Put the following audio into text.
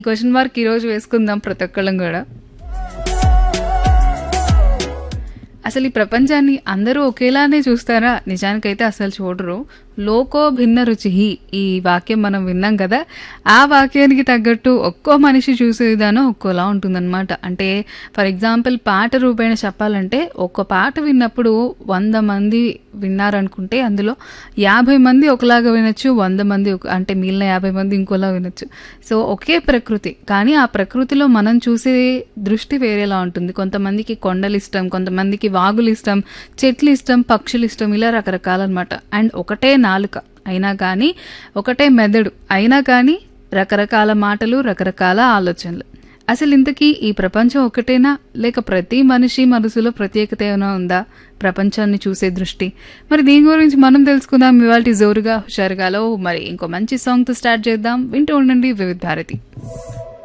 question mark ఈరోజు వేసుకుందాం ప్రతి ఒక్కళ్ళం కూడా అసలు ఈ ప్రపంచాన్ని అందరూ ఒకేలానే చూస్తారా నిజానికైతే అసలు చూడరు లోకో భిన్న రుచి ఈ వాక్యం మనం విన్నాం కదా ఆ వాక్యానికి తగ్గట్టు ఒక్కో మనిషి చూసే విధానం ఒక్కోలా ఉంటుందన్నమాట అంటే ఫర్ ఎగ్జాంపుల్ పాట రూపేణ చెప్పాలంటే ఒక్క పాట విన్నప్పుడు వంద మంది విన్నారనుకుంటే అందులో యాభై మంది ఒకలాగా వినొచ్చు వంద మంది ఒక- అంటే మిగిలిన యాభై మంది ఇంకోలా వినొచ్చు సో ఒకే ప్రకృతి కానీ ఆ ప్రకృతిలో మనం చూసే దృష్టి వేరేలా ఉంటుంది కొంతమందికి కొండలు ఇష్టం కొంతమందికి వాగులు ఇష్టం చెట్లు ఇష్టం పక్షులు ఇష్టం ఇలా రకరకాలన్నమాట అండ్ ఒకటే నాలుక అయినా కానీ ఒకటే మెదడు అయినా కానీ రకరకాల మాటలు రకరకాల ఆలోచనలు అసలు ఇంతకీ ఈ ప్రపంచం ఒకటేనా లేక ప్రతి మనిషి మనసులో ప్రత్యేకత ఏమైనా ఉందా ప్రపంచాన్ని చూసే దృష్టి మరి దీని గురించి మనం తెలుసుకుందాం ఇవాళ జోరుగా హుషారుగాలో మరి ఇంకో మంచి సాంగ్తో స్టార్ట్ చేద్దాం వింటూ ఉండండి వివిధ భారతి